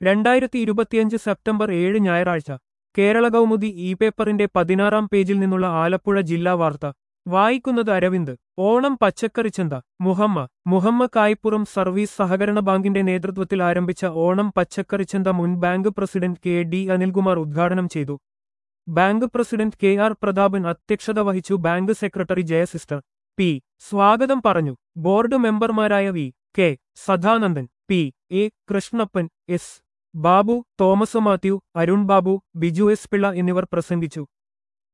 രണ്ടായിരത്തി ഇരുപത്തിയഞ്ച് സെപ്റ്റംബർ ഏഴ് ഞായറാഴ്ച കേരള കൗമുദി ഇ പേപ്പറിന്റെ പതിനാറാം പേജിൽ നിന്നുള്ള ആലപ്പുഴ ജില്ലാ വാർത്ത വായിക്കുന്നത് അരവിന്ദ് ഓണം പച്ചക്കറിച്ചന്ത മുഹമ്മ മുഹമ്മ കായ്പുറം സർവീസ് സഹകരണ ബാങ്കിന്റെ നേതൃത്വത്തിൽ ആരംഭിച്ച ഓണം പച്ചക്കറിച്ചന്ത മുൻ bank president K D Anilkumar ഉദ്ഘാടനം ചെയ്തു bank president K R Prathapan അധ്യക്ഷത വഹിച്ചു ബാങ്ക് സെക്രട്ടറി ജയസിസ്റ്റർ പി സ്വാഗതം പറഞ്ഞു ബോർഡ് മെമ്പർമാരായ V K Sadanandan P A Krishnappan S Babu Thomas Mathew Arun Babu Biju S Pillai എന്നിവർ പ്രസംഗിച്ചു